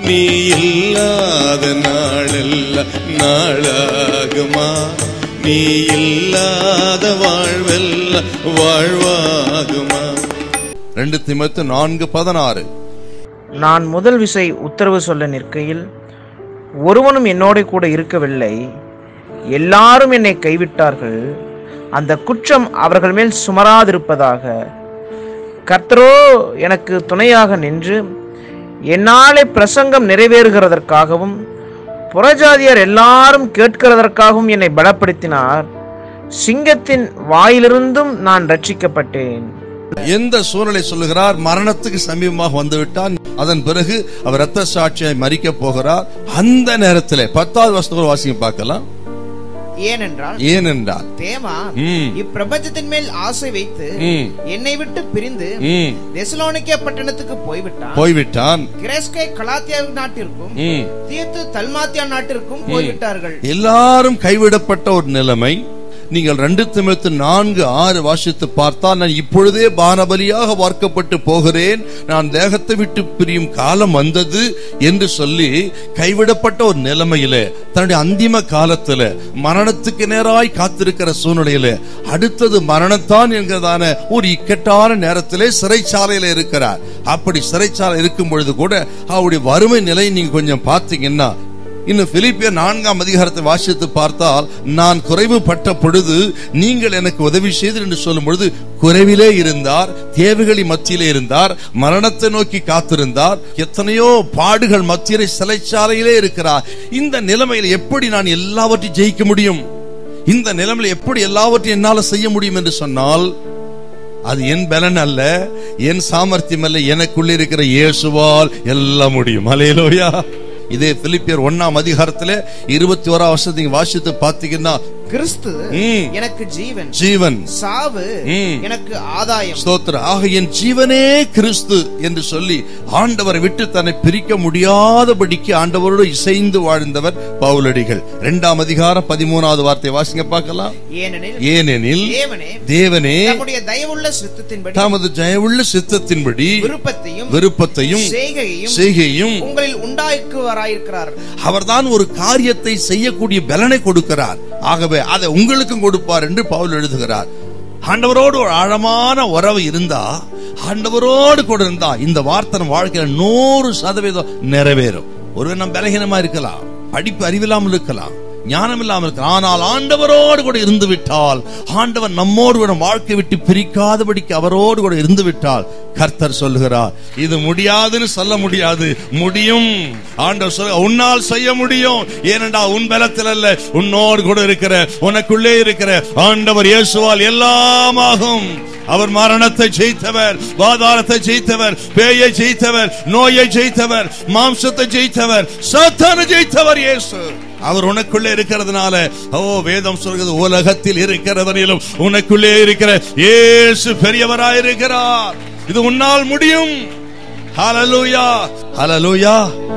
நீ இல்லாத நாளெல்லாம் நாளாகுமா நீ இல்லாத வாழ்வெல்லாம் வாழ்வாகுமா ரெண்டு திமுத்து நான்கு பதினாறு நான் முதல் விசை உத்தரவு சொல்ல நிற்கையில் ஒருவனும் என்னோட கூட இருக்கவில்லை எல்லாரும் என்னை கைவிட்டார்கள் அந்த குற்றம் அவர்கள் மேல் சுமராதிருப்பதாக கர்த்தரோ எனக்கு துணையாக நின்று என்னாலே பிரசங்கம் நிறைவேறுகிறதற்காகவும் புறஜாதியார் எல்லாரும் கேட்கிறதற்காகவும் என்னை பலப்படுத்தினார் சிங்கத்தின் வாயிலிருந்தும் நான் ரட்சிக்கப்பட்டேன் எந்த சூழலை சொல்லுகிறார் மரணத்துக்கு சமீபமாக வந்துவிட்டான் அதன் பிறகு அவர் ரத்த சாட்சியாய் மறிக்க போகிறார் அந்த நேரத்தில் பத்தாவது வருஷத்துக்கு வாசிங்க பார்க்கலாம் ஏனென்றால் ஏனென்றால் தேமா ம். இப்பிரபஞ்சத்தின் மேல் ஆசை வைத்து ம். என்னை விட்டு பிரிந்து ம், தெசலோனிக்கே பட்டணத்துக்கு போய்விட்டான் போய்விட்டான் கிரேஸ்கே கலாத்தியா நாட்டிற்கும் ம். தீர்த்து தல்மாத்தியா நாட்டிற்கும் போய்விட்டார்கள் எல்லாரும் கைவிடப்பட்ட ஒரு நிலைமை நீங்கள் ரெண்டு திமுத்து நான்கு ஆறு வாசித்து பார்த்தால் நான் இப்பொழுதே பானபலியாக வார்க்கப்பட்டு போகிறேன் நான் தேகத்தை விட்டு பிரியும் காலம் வந்தது என்று சொல்லி கைவிடப்பட்ட ஒரு நிலைமையில தன்னுடைய அந்திம காலத்துல மரணத்துக்கு நேராய் காத்திருக்கிற சூழ்நிலையில அடுத்தது மரணத்தான் என்கிறதான ஒரு இக்கட்டான நேரத்திலே சிறைச்சாலையில இருக்கிறார் அப்படி சிறைச்சாலை இருக்கும் பொழுது கூட அவருடைய வறுமை நிலை நீங்க கொஞ்சம் பார்த்தீங்கன்னா இன்னும் பிலிப்பிய நான்காம் அதிகாரத்தை வாசித்து பார்த்தால் நான் குறைவுபட்ட பொழுது நீங்கள் எனக்கு உதவி செய்து என்று சொல்லும் பொழுது குறைவிலே இருந்தார் தேவைகளின் மத்தியிலே இருந்தார் மரணத்தை நோக்கி காத்திருந்தார் எத்தனையோ பாடுகள் மத்தியிலே சிறைச்சாலையிலே இருக்கிறார் இந்த நிலைமையில் எப்படி நான் எல்லாவற்றையும் ஜெயிக்க முடியும் இந்த நிலைமையில் எப்படி எல்லாவற்றையும் என்னால செய்ய முடியும் என்று சொன்னால் அது என் பலன் அல்ல என் சாமர்த்தியம் அல்ல எனக்குள்ள இருக்கிற இயேசுவால் எல்லாம் முடியும் அலையலோயா இதே பிலிப்பியர் ஒன்னாம் அதிகாரத்துல இருபத்தி ஓராம் வருஷத்தை நீங்க வாசித்து பாத்தீங்கன்னா கிறிஸ்து ம். எனக்கு ஜீவன் ஜீவன் சாவு ம். எனக்கு ஆதாயம் ஸ்தோத்திரம் ஆக என் ஜீவனே கிறிஸ்து என்று சொல்லி ஆண்டவரை விட்டு தன்னை பிரிக்க முடியாதபடிக்கு ஆண்டவரோடு இசைந்து வாழ்ந்தவர் பவுலடிகள் இரண்டாம் அதிகாரம் பதிமூணாவது வார்த்தை வாசிங்க பார்க்கலாம் ஏனெனில் ஏனெனில் தேவனே தேவனே தம்முடைய தயவுள்ள சித்தத்தின்படி தமது ஜெயவுள்ள சித்தத்தின்படி விருப்பத்தையும் விருப்பத்தையும் செய்கையையும் செய்கையும் உங்களில் உண்டாக்குவராயிருக்கிறார் அவர்தான் ஒரு காரியத்தை செய்யக்கூடிய பலனை கொடுக்கிறார் ஆகவே அதை உங்களுக்கும் கொடுப்பார் என்று பவுல் எழுதுகிறார் ஆண்டவரோடு ஒரு ஆழமான உறவு இருந்தா ஆண்டவரோடு கூட இருந்தா இந்த வார்த்தை நம்ம வாழ்க்கையில நூறு சதவீதம் நிறைவேறும் ஒருவர் நம்ம பலகீனமா இருக்கலாம் படிப்பு அறிவில்லாமல் இருக்கலாம் ஞானம் இல்லாமல் இருக்கலாம் ஆனால் ஆண்டவரோடு கூட இருந்து விட்டால் ஆண்டவர் நம்மோடு கூட வாழ்க்கை விட்டு பிரிக்காதபடிக்கு அவரோடு கூட இருந்து விட்டால் கர்த்தர் சொல்லுகிறார் இது முடியாதுன்னு சொல்ல முடியாது முடியும் ஆண்டவர் சொல்ல உன்னால் செய்ய முடியும் ஏனென்றா உன் பலத்தில் அல்ல உன்னோடு கூட இருக்கிற உனக்குள்ளே இருக்கிற ஆண்டவர் இயேசுவால் எல்லாமாகும் அவர் மரணத்தை ஜெயித்தவர் பாதாளத்தை ஜெயித்தவர் பேயை ஜெயித்தவர் நோயை ஜெயித்தவர் மாம்சத்தை ஜெயித்தவர் சாத்தான ஜெயித்தவர் இயேசு அவர் உனக்குள்ளே இருக்கிறதுனால ஓ வேதம் சொல்கிறது உலகத்தில் இருக்கிறவரிலும் உனக்குள்ளே இருக்கிற இயேசு பெரியவராயிருக்கிறார் இது உன்னால் முடியும் ஹalleluya ஹalleluya